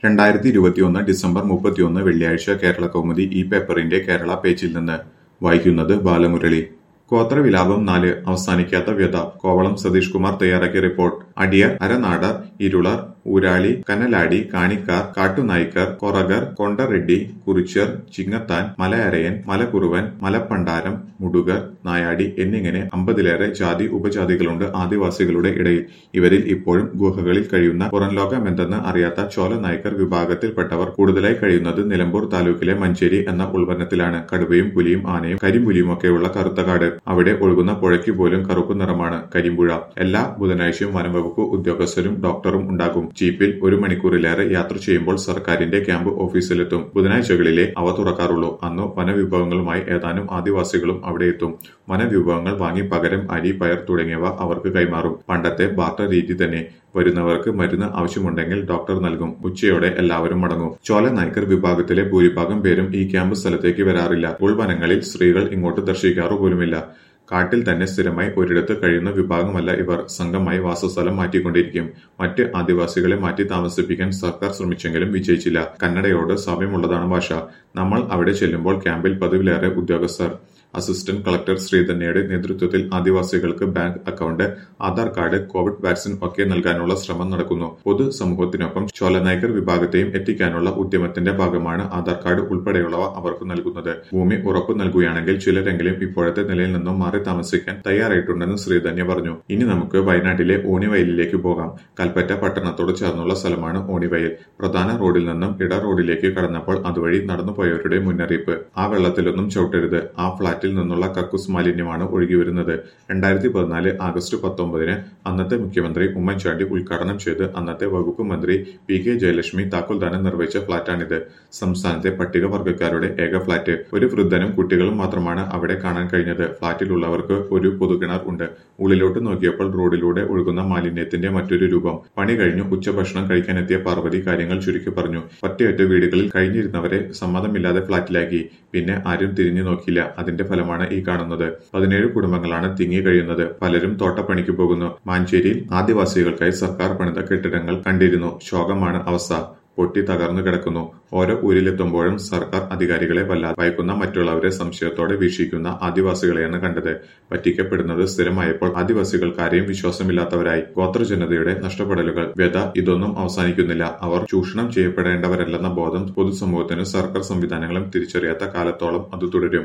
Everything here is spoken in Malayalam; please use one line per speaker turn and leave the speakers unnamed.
രണ്ടായിരത്തി ഇരുപത്തിയൊന്ന് ഡിസംബർ മുപ്പത്തിയൊന്ന് വെള്ളിയാഴ്ച കേരള കൗമുദി ഈ പേപ്പറിന്റെ കേരള പേജിൽ നിന്ന് വായിക്കുന്നത് ബാലമുരളി ഗോത്രവിലാപം നാല് അവസാനിക്കാത്ത വ്യത കോവളം സതീഷ് കുമാർ തയ്യാറാക്കിയ റിപ്പോർട്ട് അടിയർ അരനാടർ ഇരുളർ ഊരാളി കനലാടി കാണിക്കാർ കാട്ടുനായ്ക്കർ കൊറകർ കൊണ്ടറെഡ്ഡി കുറിച്യർ ചിങ്ങത്താൻ മലയരയൻ മലക്കുറുവൻ മലപ്പണ്ടാരം മുടുകർ നായാടി എന്നിങ്ങനെ അമ്പതിലേറെ ജാതി ഉപജാതികളുണ്ട് ആദിവാസികളുടെ ഇടയിൽ ഇവരിൽ ഇപ്പോഴും ഗുഹകളിൽ കഴിയുന്ന പുറംലോകമെന്തെന്ന് അറിയാത്ത ചോല നായ്ക്കർ വിഭാഗത്തിൽപ്പെട്ടവർ കൂടുതലായി കഴിയുന്നത് നിലമ്പൂർ താലൂക്കിലെ മഞ്ചേരി എന്ന ഉൾവനത്തിലാണ് കടുവയും പുലിയും ആനയും കരിമ്പുലിയുമൊക്കെയുള്ള കറുത്ത കാട് അവിടെ ഒഴുകുന്ന പുഴയ്ക്ക് പോലും കറുപ്പ് നിറമാണ് കരിമ്പുഴ എല്ലാ ബുധനാഴ്ചയും വനംവകുപ്പ് ഉദ്യോഗസ്ഥരും ഡോക്ടറും ഉണ്ടാകും ജീപ്പിൽ ഒരു മണിക്കൂറിലേറെ യാത്ര ചെയ്യുമ്പോൾ സർക്കാരിന്റെ ക്യാമ്പ് ഓഫീസിലെത്തും ബുധനാഴ്ചകളിലെ അവ തുറക്കാറുള്ളൂ അന്ന് വനവിഭവങ്ങളുമായി ഏതാനും ആദിവാസികളും അവിടെ എത്തും വനവിഭവങ്ങൾ വാങ്ങി പകരം അരി പയർ തുടങ്ങിയവ അവർക്ക് കൈമാറും പണ്ടത്തെ ബാർട്ടർ രീതി തന്നെ വരുന്നവർക്ക് മരുന്ന് ആവശ്യമുണ്ടെങ്കിൽ ഡോക്ടർ നൽകും ഉച്ചയോടെ എല്ലാവരും മടങ്ങും ചോല നായ്ക്കർ വിഭാഗത്തിലെ ഭൂരിഭാഗം പേരും ഈ ക്യാമ്പ് സ്ഥലത്തേക്ക് വരാറില്ല ഉൾവനങ്ങളിൽ സ്ത്രീകൾ ഇങ്ങോട്ട് ദർശിക്കാറു പോലുമില്ല കാട്ടിൽ തന്നെ സ്ഥിരമായി ഒരിടത്ത് കഴിയുന്ന വിഭാഗമല്ല ഇവർ സംഘമായി വാസസ്ഥലം മാറ്റിക്കൊണ്ടിരിക്കും മറ്റ് ആദിവാസികളെ മാറ്റി താമസിപ്പിക്കാൻ സർക്കാർ ശ്രമിച്ചെങ്കിലും വിജയിച്ചില്ല കന്നഡയോട് സാമ്യമുള്ളതാണ് ഭാഷ നമ്മൾ അവിടെ ചെല്ലുമ്പോൾ ക്യാമ്പിൽ പതിവിലേറെ ഉദ്യോഗസ്ഥർ അസിസ്റ്റന്റ് കളക്ടർ ശ്രീധന്യയുടെ നേതൃത്വത്തിൽ ആദിവാസികൾക്ക് bank account Aadhaar card Covid vaccine ഒക്കെ നൽകാനുള്ള ശ്രമം നടക്കുന്നു പൊതു സമൂഹത്തിനൊപ്പം ചോലനായ്ക്കർ വിഭാഗത്തെയും എത്തിക്കാനുള്ള ഉദ്യമത്തിന്റെ ഭാഗമാണ് ആധാർ കാർഡ് ഉൾപ്പെടെയുള്ളവ അവർക്ക് നൽകുന്നത് ഭൂമി ഉറപ്പു നൽകുകയാണെങ്കിൽ ചിലരെങ്കിലും ഇപ്പോഴത്തെ നിലയിൽ നിന്നും മാറി താമസിക്കാൻ തയ്യാറായിട്ടുണ്ടെന്ന് ശ്രീധന്യ പറഞ്ഞു ഇനി നമുക്ക് വയനാട്ടിലെ ഓണിവയലിലേക്ക് പോകാം കൽപ്പറ്റ പട്ടണത്തോട് ചേർന്നുള്ള സ്ഥലമാണ് ഓണിവയൽ പ്രധാന റോഡിൽ നിന്നും ഇട റോഡിലേക്ക് കടന്നപ്പോൾ അതുവഴി നടന്നുപോയവരുടെ മുന്നറിയിപ്പ് ആ വെള്ളത്തിലൊന്നും ചവിട്ടരുത് ആ ഫ്ളാറ്റ് ഫ്ളാറ്റിൽ നിന്നുള്ള കക്കൂസ് മാലിന്യമാണ് ഒഴുകിവരുന്നത് രണ്ടായിരത്തി പതിനാല് ആഗസ്റ്റ് പത്തൊമ്പതിന് അന്നത്തെ മുഖ്യമന്ത്രി ഉമ്മൻചാണ്ടി ഉദ്ഘാടനം ചെയ്ത് അന്നത്തെ വകുപ്പ് മന്ത്രി പി കെ ജയലക്ഷ്മി താക്കോൽദാനം നിർവഹിച്ച ഫ്ളാറ്റാണിത് സംസ്ഥാനത്തെ പട്ടികവർഗക്കാരുടെ ഏക ഫ്ളാറ്റ് ഒരു വൃദ്ധനും കുട്ടികളും മാത്രമാണ് അവിടെ കാണാൻ കഴിഞ്ഞത് ഫ്ളാറ്റിലുള്ളവർക്ക് ഒരു പൊതുകിണർ ഉണ്ട് ഉള്ളിലോട്ട് നോക്കിയപ്പോൾ റോഡിലൂടെ ഒഴുകുന്ന മാലിന്യത്തിന്റെ മറ്റൊരു രൂപം പണി കഴിഞ്ഞു ഉച്ചഭക്ഷണം കഴിക്കാനെത്തിയ പാർവതി കാര്യങ്ങൾ ചുരുക്കി പറഞ്ഞു ഒറ്റയൊറ്റ വീടുകളിൽ കഴിഞ്ഞിരുന്നവരെ സമ്മതമില്ലാതെ ഫ്ളാറ്റിലാക്കി പിന്നെ ആരും തിരിഞ്ഞു നോക്കിയില്ല അതിന്റെ ഫലമാണ് ഈ കാണുന്നത് പതിനേഴ് കുടുംബങ്ങളാണ് തിങ്ങി കഴിയുന്നത് പലരും തോട്ടപ്പണിക്ക് പോകുന്നു മാഞ്ചേരിയിൽ ആദിവാസികൾക്കായി സർക്കാർ പണിത കെട്ടിടങ്ങൾ കണ്ടിരുന്നു ശോകമാണ് അവസ്ഥ പൊട്ടി തകർന്നു കിടക്കുന്നു ഓരോ ഊരിലെത്തുമ്പോഴും സർക്കാർ അധികാരികളെ വല്ലാതെ ഭയക്കുന്ന മറ്റുള്ളവരെ സംശയത്തോടെ വീക്ഷിക്കുന്ന ആദിവാസികളെയാണ് കണ്ടത് പറ്റിക്കപ്പെടുന്നത് സ്ഥിരമായപ്പോൾ ആദിവാസികൾക്കാരെയും വിശ്വാസമില്ലാത്തവരായി ഗോത്രജനതയുടെ നഷ്ടപ്പെടലുകൾ വ്യത ഇതൊന്നും അവസാനിക്കുന്നില്ല അവർ ചൂഷണം ചെയ്യപ്പെടേണ്ടവരല്ലെന്ന ബോധം പൊതുസമൂഹത്തിനും സർക്കാർ സംവിധാനങ്ങളും തിരിച്ചറിയാത്ത കാലത്തോളം അത് തുടരും